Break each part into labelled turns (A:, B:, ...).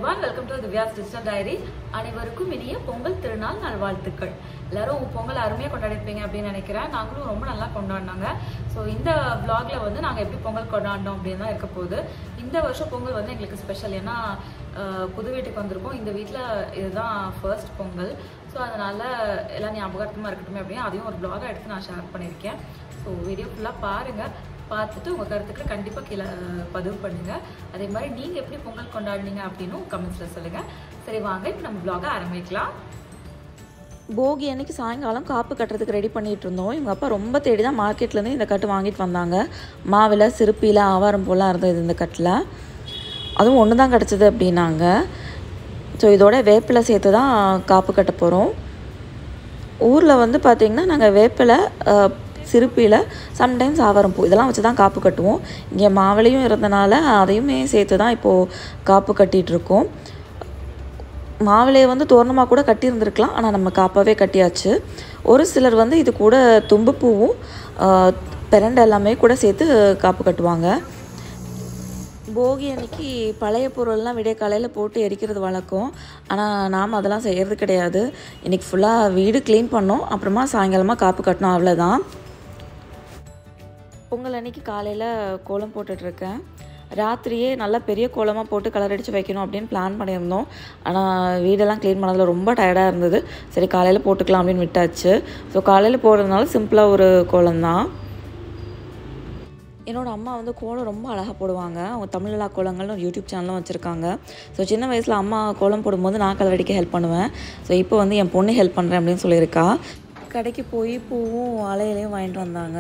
A: எவ்வான் welcome to Divya's digital diary அனைவருக்கும் இனிய பொங்கல் திருநாள் நல்வாழ்த்துக்கள் எல்லாரும் பொங்கல் அருமையாக கொண்டாடிருப்பீங்க அப்படின்னு நினைக்கிறேன் நாங்களும் ரொம்ப நல்லா கொண்டாடினாங்க ஸோ இந்த vlogல வந்து நாங்கள் எப்படி பொங்கல் கொண்டாடினோம் அப்படின்னு தான் இருக்க போகுது இந்த வருஷம் பொங்கல் வந்து எங்களுக்கு ஸ்பெஷல் ஏன்னா அஹ், புது வீட்டுக்கு வந்திருக்கோம் இந்த வீட்டில் இதுதான் ஃபர்ஸ்ட் பொங்கல் ஸோ அதனால எல்லாம் ஞாபகார்த்தமாக இருக்கட்டும் அப்படின்னு அதையும் ஒரு vlog-ஆ எடுத்து நான் ஷேர் பண்ணியிருக்கேன் ஸோ வீடியோ ஃபுல்லாக பாருங்கள் பார்த்துட்டு உங்கள் கருத்துக்களை கண்டிப்பாக கீழே பதிவு பண்ணுங்கள் அதே மாதிரி நீங்கள் எப்படி பொங்கல் கொண்டாடினீங்க அப்படின்னு கமெண்ட்ஸில் சொல்லுங்கள் சரி வாங்க இப்போ நம்ம vlog-அ ஆரம்பிக்கலாம்
B: போகி அன்னைக்கு சாயங்காலம் காப்பு கட்டுறதுக்கு ரெடி பண்ணிட்டு இருந்தோம் இவங்க அப்பா ரொம்ப தேடி தான் மார்க்கெட்லேருந்து இந்த கட்டு வாங்கிட்டு வந்தாங்க மாவில் சிறுப்பியில் ஆவாரம் போலாம் இருந்தது இந்த கட்டில் அதுவும் ஒன்று தான் கிடச்சிது அப்படின்னாங்க ஸோ இதோட வேப்பிலை சேர்த்து தான் காப்பு கட்ட போகிறோம் ஊரில் வந்து பார்த்திங்கன்னா நாங்கள் வேப்பிலை அஹ், சிறுப்பியில் சம்டைம்ஸ் ஆவாரம் பூ இதெல்லாம் வச்சு தான் காப்பு கட்டுவோம் இங்கே மாவிலையும் இருந்தனால அதையுமே சேர்த்து தான் இப்போது காப்பு கட்டிகிட்டு இருக்கோம் மாவிலையை வந்து தோரணமாக கூட கட்டியிருந்துருக்கலாம் ஆனால் நம்ம காப்பாகவே கட்டியாச்சு ஒரு சிலர் வந்து இது கூட தும்புப்பூவும் ஆஹ், பிரண்டை எல்லாமே கூட சேர்த்து காப்பு கட்டுவாங்க போகி அன்னைக்கு பழைய பொருள்லாம் விடிய காலையில் போட்டு எரிக்கிறது வழக்கம் ஆனால் நாம் அதெல்லாம் செய்கிறது கிடையாது இன்றைக்கி ஃபுல்லாக வீடு க்ளீன் பண்ணோம் அப்புறமா சாயங்காலமாக காப்பு கட்டணும் அவ்வளோதான் பொங்கல் அன்னைக்கு காலையில் கோலம் போட்டுட்ருக்கேன் ராத்திரியே நல்லா பெரிய கோலமாக போட்டு கலர் அடித்து வைக்கணும் அப்படின்னு பிளான் பண்ணியிருந்தோம் ஆனால் வீடெல்லாம் க்ளீன் பண்ணதில் ரொம்ப டயர்டாக இருந்தது சரி காலையில் போட்டுக்கலாம் அப்படின்னு விட்டாச்சு ஸோ காலையில் போடுறதுனால சிம்பிளாக ஒரு கோலம் தான் என்னோடய அம்மா வந்து கோலம் ரொம்ப அழகாக போடுவாங்க அவங்க தமிழ்லா கோலங்கள்னு ஒரு யூடியூப் சேனலும் வச்சுருக்காங்க ஸோ சின்ன வயசில் அம்மா கோலம் போடும்போது நான் கலர் அடிக்க ஹெல்ப் பண்ணுவேன் ஸோ இப்போ வந்து என் பொண்ணு ஹெல்ப் பண்ணுறேன் அப்படின்னு சொல்லியிருக்கா கடைக்கு போய் பூவும் அலையிலையும் வாங்கிட்டு வந்தாங்க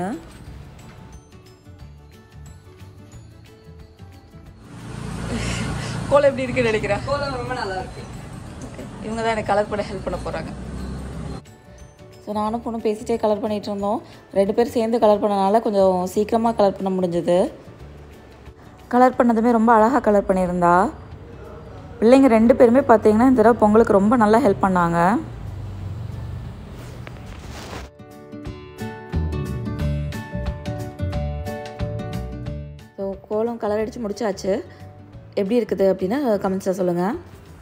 B: கோலம் எப்படி இருக்குன்னு நினைக்கிறேன்
A: கோலம் ரொம்ப நல்லா இருக்கு
B: இவங்க தான் எனக்கு கலர் பண்ண ஹெல்ப் பண்ண போகிறாங்க ஸோ நானும் பொண்ணும் பேசிட்டே கலர் பண்ணிகிட்டு இருந்தோம் ரெண்டு பேரும் சேர்ந்து கலர் பண்ணனால கொஞ்சம் சீக்கிரமாக கலர் பண்ண முடிஞ்சது கலர் பண்ணதுமே ரொம்ப அழகாக கலர் பண்ணியிருந்தா பிள்ளைங்க ரெண்டு பேருமே பார்த்தீங்கன்னா இந்த தடவை பொங்கலுக்கு ரொம்ப நல்லா ஹெல்ப் பண்ணாங்க ஸோ கோலம் கலர் அடித்து முடிச்சாச்சு எப்படி இருக்குது அப்படின்னு கமெண்ட்ஸில் சொல்லுங்கள்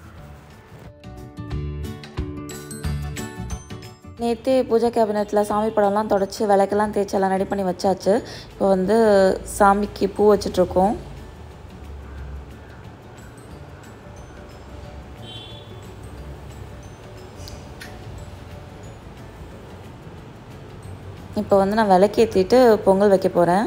B: நேற்றே பூஜை கேபினெட்டில் சாமி படம்லாம் தொடச்சி விளக்கெல்லாம் தேய்ச்சி எல்லாம் ரெடி பண்ணி வச்சாச்சு இப்போ வந்து சாமிக்கு பூ வச்சிட்ருக்கோம் இப்போ வந்து நான் விளக்கேற்றிட்டு பொங்கல் வைக்க போகிறேன்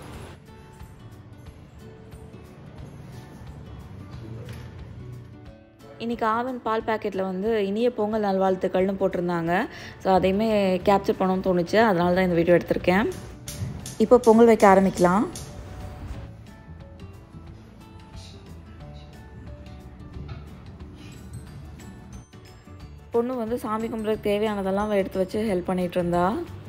B: இன்றைக்கி ஆவன் பால் பேக்கெட்டில் வந்து இனிய பொங்கல் நல்வாழ்த்துக்கள்னு போட்டிருந்தாங்க ஸோ அதையுமே கேப்சர் பண்ணணும்னு தோணுச்சு அதனால தான் இந்த வீடியோ எடுத்திருக்கேன் இப்போ பொங்கல் வைக்க ஆரம்பிக்கலாம் பொண்ணு வந்து சாமி கும்பிட்றதுக்கு தேவையானதெல்லாம் அவ எடுத்து வச்சு ஹெல்ப் பண்ணிகிட்டு இருந்தா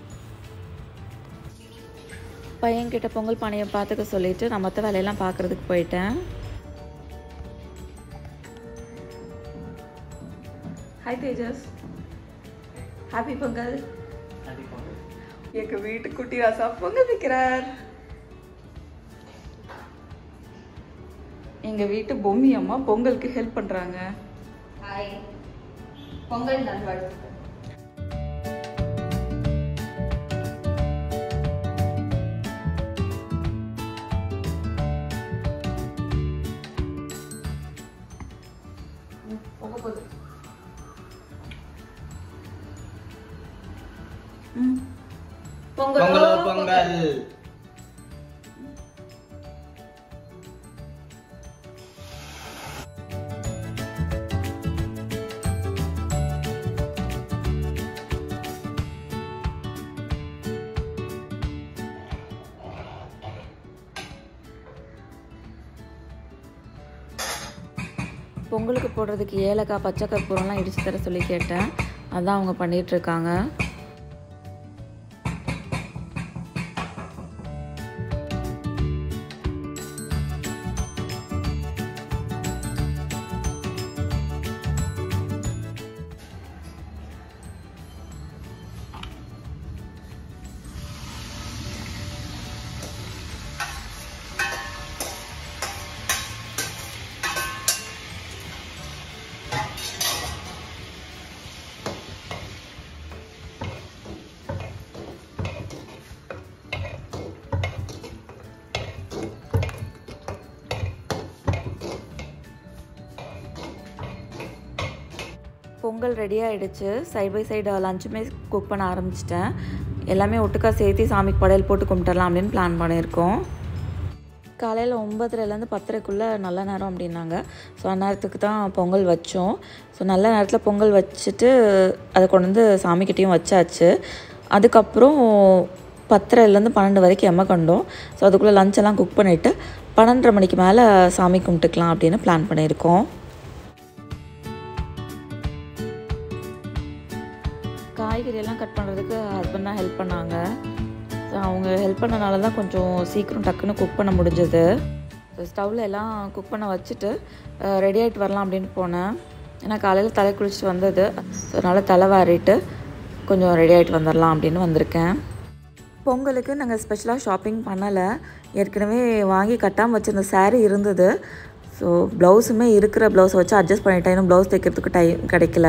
B: பையன்கிட்ட பொங்கல் பானையை பார்த்துக்க சொல்லிட்டு நான் மற்ற வேலையெல்லாம் பார்க்குறதுக்கு போயிட்டேன் ஹாய் தேஜஸ் ஹாப்பி பொங்கல் எங்க வீட்டு குட்டி ராசா பொங்கல் வைக்கிறார் எங்க வீட்டு பொம்மி அம்மா பொங்கலுக்கு ஹெல்ப் பண்றாங்க
A: ஹாய் பொங்கல் நல்வாழ்த்துக்கள்
C: பொங்கலோ பொங்கல்
B: பொங்கலுக்கு போடுறதுக்கு ஏலக்காய் பச்சை கற்பூரம்லாம் இடிச்சு தர சொல்லி கேட்டேன் அதான் அவங்க பண்ணிட்டு இருக்காங்க பொங்கல் ரெடி ஆகிடுச்சு சைட் பை சைடு லஞ்சுமே குக் பண்ண ஆரம்பிச்சிட்டேன் எல்லாமே ஒட்டுக்கா சேர்த்து சாமிக்கு படையல் போட்டு கும்பிட்டுறலாம் அப்படின்னு பிளான் பண்ணியிருக்கோம் காலையில் ஒம்பதுலேருந்து பத்தரைக்குள்ளே நல்ல நேரம் அப்படின்னாங்க ஸோ அந்த நேரத்துக்கு தான் பொங்கல் வச்சோம் ஸோ நல்ல நேரத்தில் பொங்கல் வச்சுட்டு அதை கொண்டு வந்து சாமிக்கிட்டேயும் வச்சாச்சு அதுக்கப்புறம் பத்தரைலேருந்து பன்னெண்டு வரைக்கும் எம்ம கண்டோம் ஸோ அதுக்குள்ளே லஞ்செல்லாம் குக் பண்ணிவிட்டு பன்னெண்டரை மணிக்கு மேலே சாமி கும்பிட்டுக்கலாம் அப்படின்னு பிளான் பண்ணியிருக்கோம் காய்கறி எல்லாம் கட் பண்ணுறதுக்கு ஹஸ்பண்ட் தான் ஹெல்ப் பண்ணாங்க ஸோ அவங்க ஹெல்ப் பண்ணனால தான் கொஞ்சம் சீக்கிரம் டக்குன்னு குக் பண்ண முடிஞ்சது ஸோ ஸ்டவ்வில் எல்லாம் குக் பண்ண வச்சுட்டு ரெடி ஆகிட்டு வரலாம் அப்படின்னு போனேன் ஏன்னா காலையில் தலை குளிச்சுட்டு வந்தது ஸோ அதனால் தலை வாரிட்டு கொஞ்சம் ரெடி ஆகிட்டு வந்துடலாம் அப்படின்னு வந்திருக்கேன் பொங்கலுக்கு நாங்கள் ஸ்பெஷலாக ஷாப்பிங் பண்ணலை ஏற்கனவே வாங்கி கட்டாமல் வச்சுருந்த saree இருந்தது ஸோ ப்ளவுஸுமே இருக்கிற ப்ளவுஸை வச்சு அட்ஜஸ்ட் பண்ணிட்டேன் இன்னும் ப்ளவுஸ் தைக்கிறதுக்கு டைம் கிடைக்கல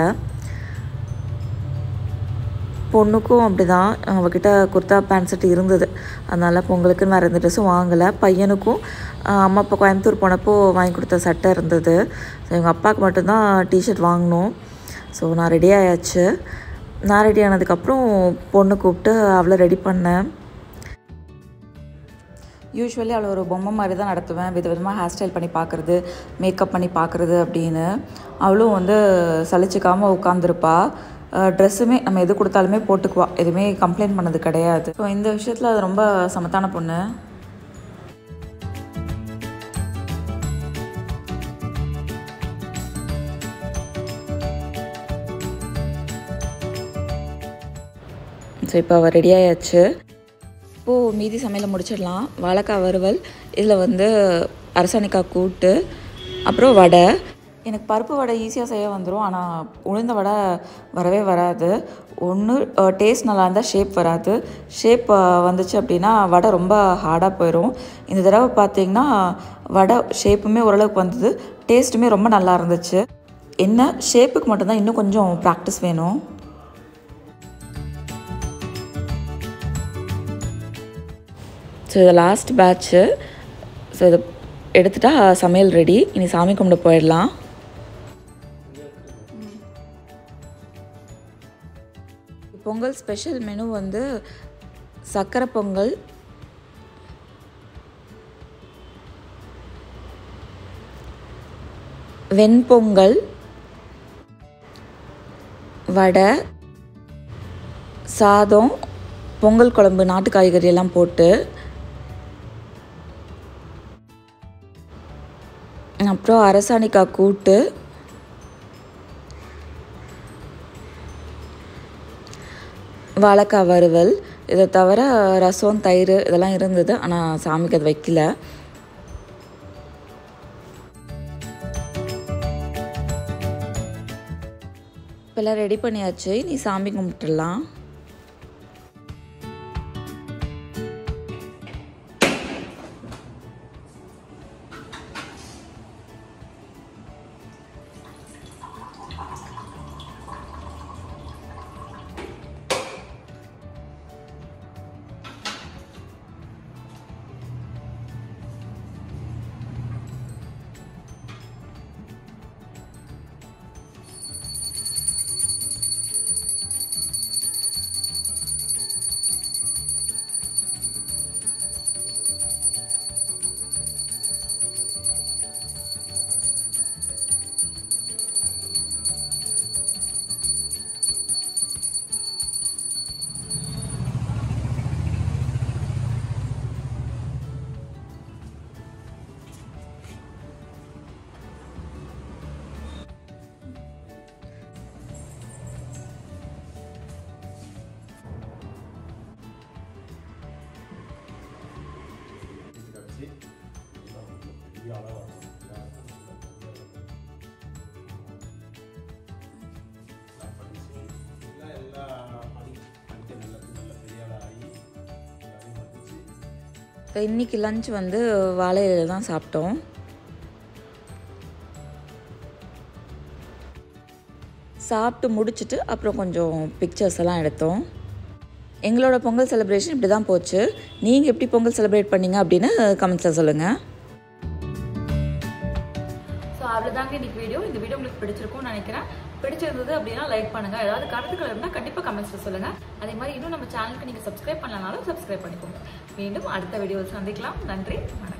B: பொண்ணுக்கும் அப்படி தான் அவகிட்ட குர்தா பேண்ட் செட் இருந்தது அதனால் பொங்கலுக்குன்னு வேறு எந்த ட்ரெஸ்ஸும் வாங்கலை பையனுக்கும் ஆஹ், அம்மா அப்பா கோயம்புத்தூர் போனப்போ வாங்கி கொடுத்த சட்டை இருந்தது ஸோ எங்கள் அப்பாவுக்கு மட்டும்தான் டிஷர்ட் வாங்கினோம் ஸோ நான் ரெடி ஆயாச்சு நான் ரெடி ஆனதுக்கப்புறம் பொண்ணு கூப்பிட்டு அவளை ரெடி பண்ணேன் யூஸ்வலி அவளை ஒரு பொம்மை மாதிரி தான் நடத்துவேன் வித விதமாக ஹேர் ஸ்டைல் பண்ணி பார்க்குறது மேக்கப் பண்ணி பார்க்குறது அப்படின்னு அவளும் வந்து சலிச்சிக்காமல் உட்காந்துருப்பா ட்ரெஸ்ஸுமே நம்ம எது கொடுத்தாலுமே போட்டுக்குவா எதுவுமே கம்ப்ளைண்ட் பண்ணது கிடையாது ஸோ இந்த விஷயத்தில் அது ரொம்ப சமத்தான பொண்ணு ஸோ இப்போ அவள் ரெடி ஆயாச்சு இப்போது மீதி சமையலை முடிச்சிடலாம் வாழைக்காய் வறுவல் இதில் வந்து அரசாணிக்காய் கூட்டு அப்புறம் வடை எனக்கு பருப்பு வடை ஈஸியாக செய்ய வந்துடும் ஆனால் உளுந்த வடை வரவே வராது ஒன்று டேஸ்ட் நல்லா இருந்தால் ஷேப் வராது ஷேப் வந்துச்சு அப்படின்னா வடை ரொம்ப ஹார்டாக போயிடும் இந்த தடவை பார்த்தீங்கன்னா வடை ஷேப்புமே ஓரளவுக்கு வந்தது டேஸ்ட்டுமே ரொம்ப நல்லா இருந்துச்சு என்ன ஷேப்புக்கு மட்டும்தான் இன்னும் கொஞ்சம் ப்ராக்டிஸ் வேணும் ஸோ இது லாஸ்ட் பேட்ச்சு ஸோ இதை எடுத்துட்டா சமையல் ரெடி இனி சாமி கும்பிட போயிடலாம் பொங்கல் ஸ்பெஷல் மெனு வந்து சக்கரை பொங்கல் வெண்பொங்கல் வடை சாதம் பொங்கல் குழம்பு நாட்டு காய்கறி எல்லாம் போட்டு அப்புறம் அரசாணிக்காய் கூட்டு வாழைக்காய் வறுவல் இதை தவிர ரசம் தயிர் இதெல்லாம் இருந்தது ஆனால் சாமிக்கு அது வைக்கல இப்போல்லாம் ரெடி பண்ணியாச்சு நீ சாமி கும்பிட்டுடலாம் இப்போ இன்றைக்கி லஞ்ச் வந்து வாழை இலையில தான் சாப்பிட்டோம் சாப்பிட்டு முடிச்சுட்டு அப்புறம் கொஞ்சம் பிக்சர்ஸ் எல்லாம் எடுத்தோம் எங்களோட பொங்கல் செலிப்ரேஷன் இப்படி தான் போச்சு நீங்கள் எப்படி பொங்கல் செலிப்ரேட் பண்ணீங்க அப்படின்னு கமெண்ட்ஸில் சொல்லுங்கள்
A: ஸோ அவ்வளோதாங்க இதாங்க இன்னைக்கு வீடியோ இந்த வீடியோ உங்களுக்கு பிடிச்சிருக்கும்னு நினைக்கிறேன் பிடிச்சிருந்தது அப்படின்னா லைக் பண்ணுங்க ஏதாவது கருத்துக்கள் இருந்தால் கண்டிப்பாக கமெண்ட்ஸில் சொல்லுங்க அதே மாதிரி இன்னும் நம்ம சேனலுக்கு நீங்கள் சப்ஸ்கிரைப் பண்ணலனாலும் சப்ஸ்கிரைப் பண்ணிக்கோங்க மீண்டும் அடுத்த வீடியோவில் சந்திக்கலாம் நன்றி வணக்கம்